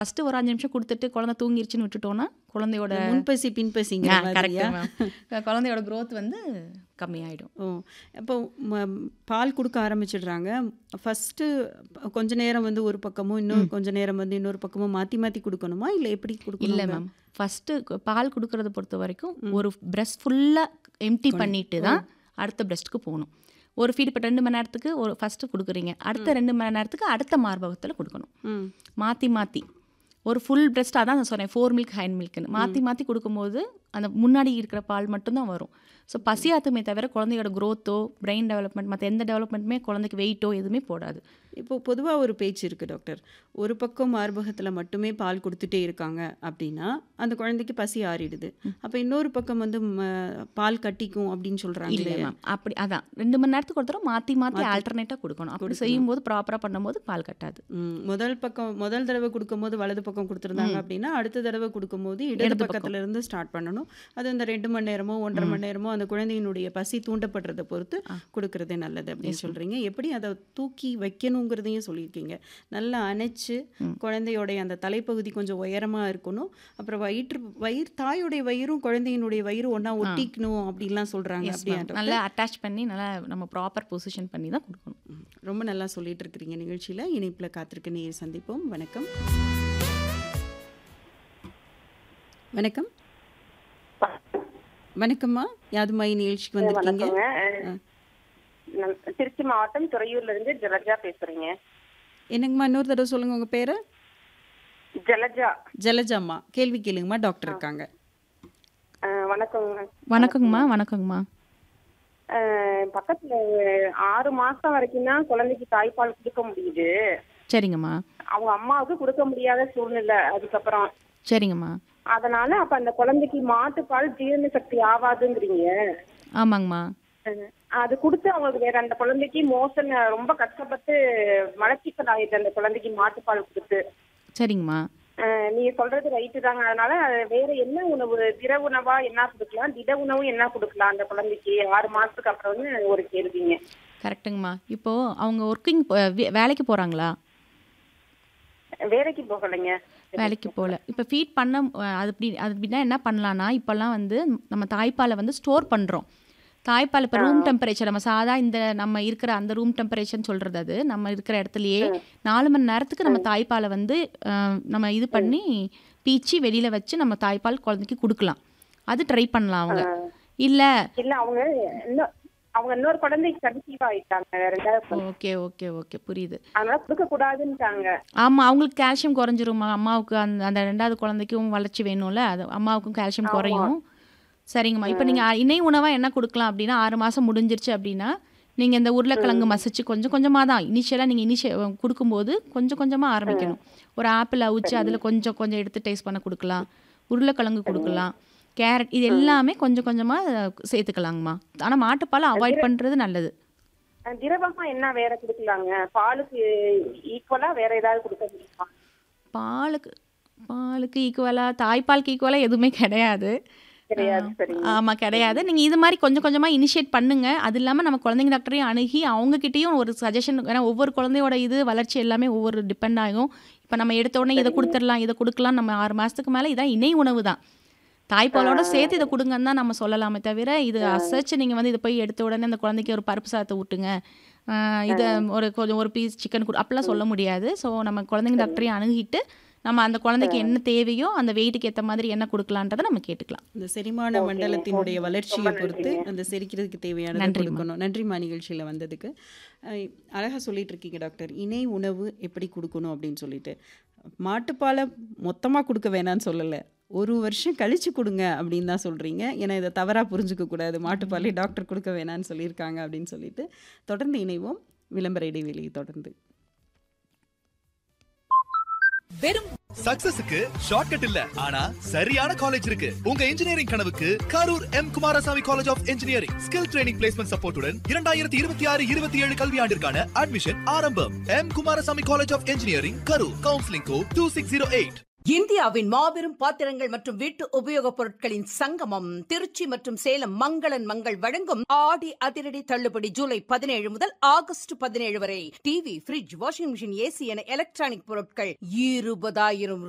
First ஒரு அஞ்சு நிமிஷம் கொடுத்துட்டு குழந்தை தூங்கிருச்சுன்னு விட்டுட்டோம்னா குழந்தையோட முன்பசி பின்பசிங்கிற கரெக்ட் மாதிரியா மேம் குழந்தையோட growth வந்து கம்மியாயிடும் ஓ அப்போ ம- பால் கொடுக்க ஆரம்பிச்சிடுறாங்க ஃபஸ்ட்டு கொஞ்ச நேரம் வந்து ஒரு பக்கமும் இன்னொரு கொஞ்ச நேரம் வந்து இன்னொரு பக்கமும் மாற்றி மாற்றி கொடுக்கணுமா இல்லை எப்படி கொடுக்கணும் இல்லை மேம் ஃபஸ்ட்டு பால் கொடுக்கறத பொறுத்த வரைக்கும் ஒரு பிரஸ்ட் ஃபுல்லாக எம்டி பண்ணிட்டு தான் அடுத்த பிரஸ்ட்டுக்கு போகணும் ஒரு ஃபீட் இப்போ ரெண்டு மணி நேரத்துக்கு ஒரு ஃபஸ்ட்டு கொடுக்குறீங்க அடுத்த ரெண்டு மணி நேரத்துக்கு அடுத்த மார்பகத்தில் கொடுக்கணும் ம் மாற்றி மாற்றி ஒரு ஃபுல் பிரஸ்ட் அதான் நான் சொன்னேன் ஃபோர் மில்க் ஹைண்ட் மில்க்னு மாற்றி மாற்றி கொடுக்கும்போது அந்த முன்னாடி இருக்கிற பால் மட்டும்தான் வரும் ஸோ பசியாத்துமே தவிர குழந்தையோட growth-ஓ பிரெயின் டெவலப்மெண்ட் மற்ற எந்த டெவலப்மெண்ட்டுமே குழந்தைக்கு வெயிட்டோ எதுவுமே போடாது இப்போ பொதுவாக ஒரு பேச்சு இருக்குது டாக்டர் ஒரு பக்கம் மார்பகத்தில் மட்டுமே பால் கொடுத்துட்டே இருக்காங்க அப்படின்னா அந்த குழந்தைக்கு பசி ஆறிடுது அப்போ இன்னொரு பக்கம் வந்து ம- பால் கட்டிக்கும் அப்படின்னு சொல்கிறாங்க இல்லை மேம் அப்படி அதான் ரெண்டு மணி நேரத்துக்கு ஒரு தடவை மாற்றி மாற்றி ஆல்டர்னேட்டாக கொடுக்கணும் அப்படி செய்யும்போது ப்ராப்பராக பண்ணும்போது பால் கட்டாது ம், முதல் பக்கம் முதல் தடவை கொடுக்கும்போது வலது பக்கம் கொடுத்துருந்தாங்க அப்படின்னா அடுத்த தடவை கொடுக்கும்போது இடது பக்கத்துல இருந்து ஸ்டார்ட் பண்ணணும் அது அந்த ரெண்டு மணி நேரமோ ஒன்றரை மணி நேரமோ அந்த குழந்தையினுடைய பசி தூண்டப்படுறதை பொறுத்து கொடுக்கறதே நல்லது அப்படின்னு சொல்றீங்க எப்படி அதை தூக்கி வைக்கணுங்கிறதையும் சொல்லியிருக்கீங்க நல்லா அணைச்சு குழந்தையோடைய அந்த தலைப்பகுதி கொஞ்சம் உயரமா இருக்கணும் அப்புறம் வயிற்று வயிறு தாயோடைய வயிறும் குழந்தையினுடைய வயிறும் ஒண்ணா ஒட்டிக்கணும் அப்படின்லாம் சொல்றாங்க அப்படியா டாக்டர்? நல்லா அட்டாச் பண்ணி நல்லா நம்ம ப்ராப்பர் பொசிஷன் பண்ணி தான் கொடுக்கணும் ம், ரொம்ப நல்லா சொல்லிட்டு இருக்கிறீங்க நிகழ்ச்சியில இணைப்புல காத்திருக்க நேர் சந்திப்போம் வணக்கம் வணக்கம் வணக்கம்மா யாதுமாயி நிகழ்ச்சிக்கு வந்திருக்கீங்க வணக்கங்க நான் திருச்சி மாவட்டம் துறையூர்ல இருந்து ஜலஜா பேசுறேங்க என்னங்கம்மா இன்னொரு தடவை சொல்லுங்க உங்க பேரு ஜலஜா ஜலஜாம்மா கேள்வி கேளுங்கம்மா டாக்டர் இருக்காங்க அஹ், வணக்கங்க வணக்கங்கம்மா வணக்கங்கம்மா அஹ், பக்கத்துல ஆறு மாசம் வரைக்கும் தான் குழந்தைக்கு தாய்ப்பால் கொடுக்க முடியுது சரிங்கம்மா அவங்க அம்மாவுக்கு கொடுக்க முடியாத சூழ்நிலை அதுக்கப்புறம் சரிங்கம்மா அதனால அப்ப அந்த குழந்தைக்கு மாட்டுப்பால் ஜீரண சக்தி ஆகாதுங்கிறீங்க ஆமாங்கம்மா அஹ், அது கொடுத்து அவங்களுக்கு வேற அந்த குழந்தைக்கு மோசன் ரொம்ப கஷ்டப்பட்டு மலச்சிக்கல் ஆயிடுது அந்த குழந்தைக்கு மாட்டுப்பால் கொடுத்து சரிங்கம்மா அஹ் நீங்க சொல்றது ரைட்டு தாங்க அதனால வேற என்ன உணவு திட உணவா என்ன கொடுக்கலாம் திட உணவு என்ன கொடுக்கலாம் அந்த குழந்தைக்கு ஆறு மாசத்துக்கு அப்புறம்னு ஒரு கேள்விங்க கரெக்டுங்கம்மா இப்போது அவங்க ஒர்க்கிங் வேலைக்கு போகிறாங்களா வேலைக்கு போகலைங்க வேலைக்கு போகல இப்போ ஃபீட் பண்ண அஹ், அது அப்படி அது அப்படின்னா என்ன பண்ணலான்னா இப்போல்லாம் வந்து நம்ம தாய்ப்பாலை வந்து ஸ்டோர் பண்ணுறோம் தாய்ப்பால் இப்போ ரூம் டெம்பரேச்சர் நம்ம சாதா இந்த நம்ம இருக்கிற அந்த ரூம் டெம்பரேச்சர்னு சொல்கிறது அது நம்ம இருக்கிற இடத்துலையே நாலு மணி நேரத்துக்கு நம்ம தாய்ப்பாலை வந்து அஹ், நம்ம இது பண்ணி பீச்சி வெளியில் வச்சு நம்ம தாய்ப்பால் குழந்தைக்கு கொடுக்கலாம் அது ட்ரை பண்ணலாம் அவங்க இல்லை இல்ல அவங்க இன்னும் அவங்க இன்னொரு குழந்தைக்கு கன்சீவ் ஆயிட்டாங்க ரெண்டாவது குழந்தை. ஓகே ஓகே ஓகே புரியுது அதனால கொடுக்க கூடாதுன்னுட்டாங்க ஆமாம் அவங்களுக்கு கால்சியம் குறைஞ்சிருமா அம்மாவுக்கு அந்த அந்த ரெண்டாவது குழந்தைக்கும் வளர்ச்சி வேணும்ல அது அம்மாவுக்கும் கால்சியம் குறையும் சரிங்கம்மா இப்போ நீங்கள் இணை உணவாக என்ன கொடுக்கலாம் அப்படின்னா ஆறு மாதம் முடிஞ்சிருச்சு அப்படின்னா நீங்கள் இந்த உருளைக்கிழங்கு மசிச்சு கொஞ்சம் கொஞ்சமாக தான் இனிஷியலாக நீங்கள் இனிஷிய கொடுக்கும்போது கொஞ்சம் கொஞ்சமாக ஆரம்பிக்கணும் ஒரு ஆப்பிள் அவிச்சு அதில் கொஞ்சம் கொஞ்சம் எடுத்து டேஸ்ட் பண்ண கொடுக்கலாம் உருளைக்கிழங்கு கொடுக்கலாம் கேரட் இது எல்லாமே கொஞ்சம் கொஞ்சமாக சேர்த்துக்கலாங்கம்மா ஆனால் மாட்டுப்பாலை அவாய்ட் பண்ணுறது நல்லது அஹ் திரவமா என்ன வேற கொடுக்கலாங்க பாலுக்கு ஈக்குவலா வேற ஏதாவது கொடுக்க முடியுமா பாலுக்கு பாலுக்கு ஈக்குவலாக தாய்ப்பாலுக்கு ஈக்குவலாக எதுவுமே கிடையாது கிடையாது சரிங்க ஆமாம் கிடையாது நீங்கள் இது மாதிரி கொஞ்சம் கொஞ்சமாக இனிஷியேட் பண்ணுங்க அது இல்லாமல் நம்ம குழந்தைங்க டாக்டரையும் அணுகி அவங்கக்கிட்டேயும் ஒரு சஜஷன் ஏன்னா ஒவ்வொரு குழந்தையோட இது வளர்ச்சி எல்லாமே ஒவ்வொரு டிபெண்ட் ஆகும் இப்போ நம்ம எடுத்த உடனே இதை கொடுத்துடலாம் இதை கொடுக்கலாம் நம்ம ஆறு மாதத்துக்கு மேலே இதான் இணை உணவு தான் தாய்ப்பாலோட சேர்த்து இதை கொடுங்கன்னு தான் நம்ம சொல்லலாமே தவிர இது அசர்ச் நீங்கள் வந்து இதை போய் எடுத்த உடனே அந்த குழந்தைக்கு ஒரு பருப்பு சாதத்தை ஊட்டுங்க ஆஹ் இதை ஒரு கொஞ்சம் ஒரு பீஸ் சிக்கன் கொடு அப்படிலாம் சொல்ல முடியாது ஸோ நம்ம குழந்தைங்க டாக்டரையும் அணுகிட்டு நம்ம அந்த குழந்தைக்கு என்ன தேவையோ அந்த வெயிட்டுக்கு ஏற்ற மாதிரி என்ன கொடுக்கலான்றதை நம்ம கேட்டுக்கலாம் இந்த செரிமான மண்டலத்தினுடைய வளர்ச்சியை பொறுத்து அந்த செரிக்கிறதுக்கு தேவையானதை நன்றிம்மா. கொடுக்கணும் நன்றிம்மா நிகழ்ச்சியில் வந்ததுக்கு அஹ், அழகா சொல்லிட்டு இருக்கீங்க டாக்டர் இணை உணவு எப்படி கொடுக்கணும் அப்படின்னு சொல்லிட்டு மாட்டுப்பாலை மொத்தமாக கொடுக்க வேணாம்னு சொல்லலை ஒரு வருஷம் கழிச்சு கொடுங்க அப்படின்னு தான் சொல்கிறீங்க ஏன்னா இதை தவறாக புரிஞ்சுக்க கூடாது மாட்டுப்பாலை டாக்டர் கொடுக்க வேணாம்னு சொல்லியிருக்காங்க அப்படின்னு சொல்லிட்டு தொடர்ந்து இணைவோம் விளம்பர இடைவெளி தொடர்ந்து வெறும் சக்சஸுக்கு ஷார்ட்கட் இல்ல ஆனா சரியான காலேஜ் இருக்கு உங்க இன்ஜினியரிங் கனவுக்கு Karur M Kumarasamy college of engineering skill training placement சப்போர்ட்டுடன் இரண்டாயிரத்தி இருபத்தி ஆறு இருபத்தி ஏழு கல்வியாண்டிற்கான அட்மிஷன் ஆரம்பம் M Kumarasamy college of engineering Karur counselling code two six zero eight இந்தியாவின் மாபெரும் பாத்திரங்கள் மற்றும் வீட்டு உபயோகப் பொருட்களின் சங்கமம் திருச்சி மற்றும் சேலம் மங்களன் மங்கள் வழங்கும் ஆடி அதிரடி தள்ளுபடி ஜூலை பதினேழு முதல் ஆகஸ்ட் பதினேழு வரை TV fridge washing machine AC என எலக்ட்ரானிக் பொருட்கள் இருபதாயிரம்